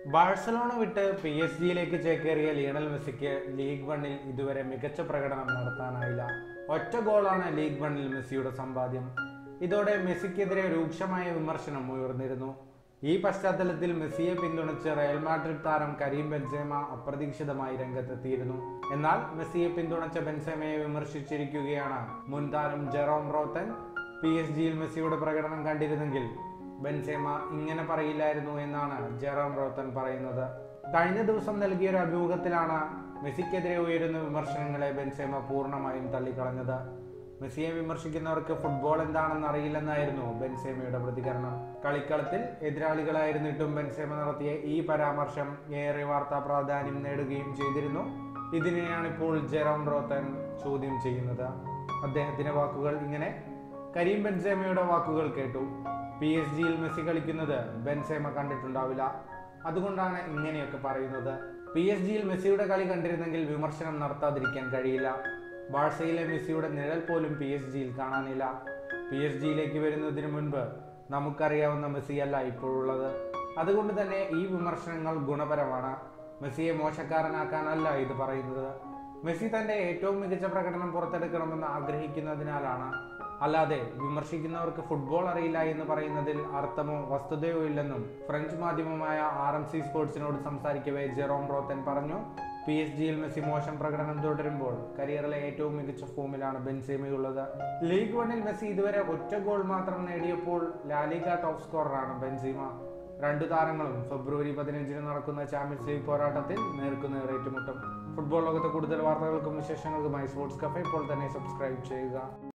Barcelona വിട്ട് P S ജിയിലേക്ക് ചേക്കേറിയ Lionel മെസ്സിക്ക് ലീഗ് വണ്ണിൽ ഇതുവരെ മികച്ച പ്രകടനം നടത്താനായില്ല ഒറ്റ ഗോളാണ് ലീഗ് വണ്ണിൽ മെസ്സിയുടെ സമ്പാദ്യം ഇതോടെ മെസ്സിക്കെതിരെ രൂക്ഷമായ വിമർശനം ഉയർന്നിരുന്നു ഈ പശ്ചാത്തലത്തിൽ മെസ്സിയെ പിന്തുണച്ച് റയൽ മാഡ്രിഡ് താരം കരീം ബെൻസേമ അപ്രതീക്ഷിതമായി രംഗത്തെത്തിയിരുന്നു എന്നാൽ മെസ്സിയെ പിന്തുണച്ച ബെൻസേമയെ വിമർശിച്ചിരിക്കുകയാണ് മുൻ താരം ജെറോം റോത്തൻ പി എസ് ജിയിൽ മെസ്സിയുടെ പ്രകടനം കണ്ടിരുന്നെങ്കിൽ ബെൻസേമ ഇങ്ങനെ പറയില്ലായിരുന്നു എന്നാണ് ജെറോം റോത്തൻ പറയുന്നത് കഴിഞ്ഞ ദിവസം നൽകിയ ഒരു അഭിമുഖത്തിലാണ് മെസ്സിക്കെതിരെ ഉയരുന്ന വിമർശനങ്ങളെ ബെൻസേമ പൂർണ്ണമായും തള്ളിക്കളഞ്ഞത് മെസ്സിയെ വിമർശിക്കുന്നവർക്ക് ഫുട്ബോൾ എന്താണെന്ന് അറിയില്ലെന്നായിരുന്നു ബെൻസേമയുടെ പ്രതികരണം കളിക്കളത്തിൽ എതിരാളികളായിരുന്നിട്ടും ബെൻസേമ നടത്തിയ ഈ പരാമർശം ഏറെ വാർത്താ പ്രാധാന്യം നേടുകയും ചെയ്തിരുന്നു ഇതിനെയാണ് ഇപ്പോൾ ജെറോം റോത്തൻ ചോദ്യം ചെയ്യുന്നത് അദ്ദേഹത്തിന്റെ വാക്കുകൾ ഇങ്ങനെ കരീം ബെൻസേമയുടെ വാക്കുകൾ കേട്ടു പി എസ് ജിയിൽ മെസ്സി കളിക്കുന്നത് ബെൻസേമ കണ്ടിട്ടുണ്ടാവില്ല അതുകൊണ്ടാണ് ഇങ്ങനെയൊക്കെ പറയുന്നത് പി എസ് ജിയിൽ മെസ്സിയുടെ കളി കണ്ടിരുന്നെങ്കിൽ വിമർശനം നടത്താതിരിക്കാൻ കഴിയില്ല ബാഴ്സയിലെ മെസ്സിയുടെ നിഴൽ പോലും പി എസ് ജിയിൽ കാണാനില്ല പി എസ് ജിയിലേക്ക് വരുന്നതിന് മുൻപ് നമുക്കറിയാവുന്ന മെസ്സിയല്ല ഇപ്പോഴുള്ളത് അതുകൊണ്ട് തന്നെ ഈ വിമർശനങ്ങൾ ഗുണപരമാണ് മെസ്സിയെ മോശക്കാരനാക്കാനല്ല ഇത് പറയുന്നത് മെസ്സി തന്റെ ഏറ്റവും മികച്ച പ്രകടനം പുറത്തെടുക്കണമെന്ന് ആഗ്രഹിക്കുന്നതിനാലാണ് അല്ലാതെ വിമർശിക്കുന്നവർക്ക് ഫുട്ബോൾ അറിയില്ല എന്ന് പറയുന്നതിൽ അർത്ഥമോ വസ്തുതയോ ഇല്ലെന്നും ഫ്രഞ്ച് മാധ്യമമായ ആർ എം സി സ്പോർട്സിനോട് സംസാരിക്കവേ ജെറോം റോത്തൻ പറഞ്ഞു പി എസ് ജിയിൽ മെസ്സി മോശം പ്രകടനം തുടരുമ്പോൾ കരിയറിലെ ഏറ്റവും മികച്ച ഫോമിലാണ് ബെൻസേമയുള്ളത് ലീഗ് വണ്ണിൽ മെസ്സി ഇതുവരെ ഒറ്റ ഗോൾ മാത്രം നേടിയപ്പോൾ ലാലിഗ ടോപ്പ് സ്കോററാണ് ബെൻസീമ രണ്ടു താരങ്ങളും ഫെബ്രുവരി പതിനഞ്ചിന് നടക്കുന്ന ചാമ്പ്യൻസ് ലീഗ് പോരാട്ടത്തിൽ നേർക്കുനേർ ഏറ്റുമുട്ടും ഫുട്ബോൾ ലോകത്തെ കൂടുതൽ വാർത്തകൾക്കും വിശേഷങ്ങൾക്കുമായി സ്പോർട്സ് കഫേ ഇപ്പോൾ തന്നെ സബ്സ്ക്രൈബ് ചെയ്യുക